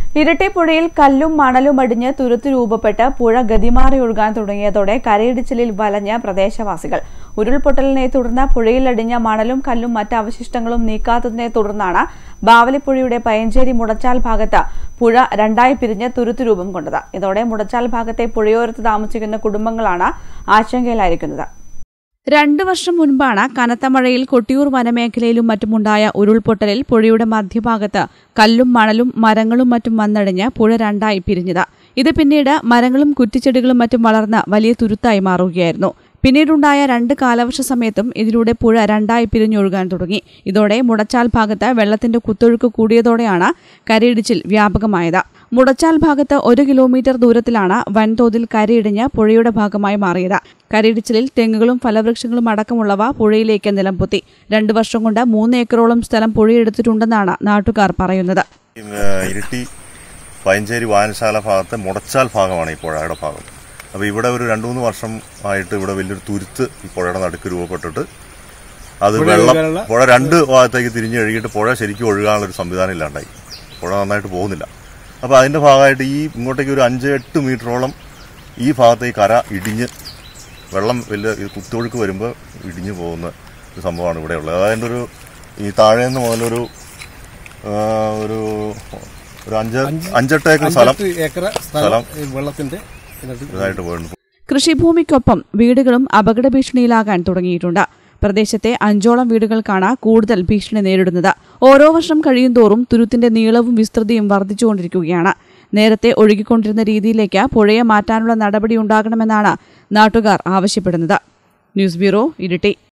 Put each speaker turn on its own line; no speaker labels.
ഇരട്ടിപ്പുഴയിൽ കല്ലും മണലും അടിഞ്ഞ് തുരുത്ത് രൂപപ്പെട്ട് പുഴ ഗതിമാറി ഒഴുകാൻ തുടങ്ങിയതോടെ കരയിടിച്ചിലിൽ വലഞ്ഞ പ്രദേശവാസികൾ ഉരുൾപൊട്ടലിനെ തുടർന്ന് പുഴയിലടിഞ്ഞ മണലും കല്ലും മറ്റ് അവശിഷ്ടങ്ങളും നീക്കാത്തതിനെ തുടർന്നാണ് ബാവലിപ്പുഴയുടെ പയഞ്ചേരി മുടച്ചാൽ ഭാഗത്ത് പുഴ രണ്ടായി പിരിഞ്ഞ് തുരുത്ത് രൂപം കൊണ്ടത് ഇതോടെ മുടച്ചാൽ ഭാഗത്തെ പുഴയോരത്ത് താമസിക്കുന്ന കുടുംബങ്ങളാണ് ആശങ്കയിലായിരിക്കുന്നത് രണ്ടു വർഷം മുൻപാണ് കനത്ത മഴയിൽ കൊട്ടിയൂർ വനമേഖലയിലും മറ്റുമുണ്ടായ ഉരുൾപൊട്ടലിൽ പുഴയുടെ മധ്യഭാഗത്ത് കല്ലും മണലും മരങ്ങളും മറ്റും വന്നടിഞ്ഞ് പുഴ രണ്ടായി പിരിഞ്ഞത് ഇത് പിന്നീട് മരങ്ങളും കുറ്റിച്ചെടികളും മറ്റും വളർന്ന് വലിയ തുരുത്തായി മാറുകയായിരുന്നു പിന്നീടുണ്ടായ രണ്ട് കാലവർഷ സമയത്തും ഇതിലൂടെ പുഴ രണ്ടായി പിരിഞ്ഞൊഴുകാൻ തുടങ്ങി ഇതോടെ മുടച്ചാൽ ഭാഗത്ത് വെള്ളത്തിന്റെ കുത്തൊഴുക്ക് കൂടിയതോടെയാണ് കരയിടിച്ചിൽ വ്യാപകമായത് മുടച്ചാൽ ഭാഗത്ത് ഒരു കിലോമീറ്റർ ദൂരത്തിലാണ് വൻതോതിൽ കരയിടിഞ്ഞ് പുഴയുടെ ഭാഗമായി മാറിയത് കരയിടിച്ചിലിൽ തെങ്ങുകളും ഫലവൃക്ഷങ്ങളും അടക്കമുള്ളവ പുഴയിലേക്ക് നിലംപൊത്തി രണ്ടു വർഷം കൊണ്ട് മൂന്ന് ഏക്കറോളം സ്ഥലം പുഴയെടുത്തിട്ടുണ്ടെന്നാണ് നാട്ടുകാർ പറയുന്നത്
ഏ, ഇരിട്ടി പയഞ്ചേരി വായനശാല ഭാഗത്തെ മുടച്ചാൽ ഭാഗമാണ് ഈ പുഴയുടെ ഭാഗം അപ്പോൾ ഇവിടെ ഒരു രണ്ടു മൂന്ന് വർഷം ആയിട്ട് ഇവിടെ വലിയൊരു തുരുത്ത് ഈ പുഴയുടെ നടുക്ക് രൂപപ്പെട്ടിട്ട് അത് വെള്ളം പുഴ രണ്ട് ഭാഗത്തേക്ക് തിരിഞ്ഞ് കഴുകിയിട്ട് പുഴ ശരിക്കും ഒഴുകാനുള്ള ഒരു സംവിധാനം ഇല്ലാണ്ടായി പുഴ നന്നായിട്ട് പോകുന്നില്ല അപ്പോൾ അതിന്റെ ഭാഗമായിട്ട് ഈ ഇങ്ങോട്ടേക്ക് ഒരു അഞ്ച് എട്ട് മീറ്ററോളം ഈ ഭാഗത്തേക്ക് കര ഇടിഞ്ഞ് വെള്ളം വലിയ ഈ കുത്തൊഴുക്ക് വരുമ്പോൾ ഇടിഞ്ഞു പോകുന്ന ഒരു സംഭവമാണ് ഇവിടെ ഉള്ളത് അതായത് ഒരു ഈ താഴെ നിന്ന് മുതലൊരു ആ, ഒരു ഒരു അഞ്ച് അഞ്ചെട്ട് ഏക്കർ സ്ഥലം
അഞ്ചെട്ട് ഏക്കർ
സ്ഥലം
സ്ഥലം ഈ വെള്ളത്തിന്റെ ഇതിനകത്ത്
ഇതായിട്ട് പോയിട്ടുണ്ട്
കൃഷിഭൂമിക്കൊപ്പം വീടുകളും അപകട ഭീഷണിയിലാകാൻ തുടങ്ങിയിട്ടുണ്ട് പ്രദേശത്തെ അഞ്ചോളം വീടുകൾക്കാണ് കൂടുതൽ ഭീഷണി നേരിടുന്നത് ഓരോ വർഷം കഴിയുന്തോറും തുരുത്തിന്റെ നീളവും വിസ്തൃതിയും വർദ്ധിച്ചുകൊണ്ടിരിക്കുകയാണ് നേരത്തെ ഒഴുകിക്കൊണ്ടിരുന്ന രീതിയിലേക്ക് പുഴയെ മാറ്റാനുള്ള നടപടി ഉണ്ടാകണമെന്നാണ് നാട്ടുകാർ ആവശ്യപ്പെടുന്നത് ന്യൂസ് ബ്യൂറോ ഇരിട്ടി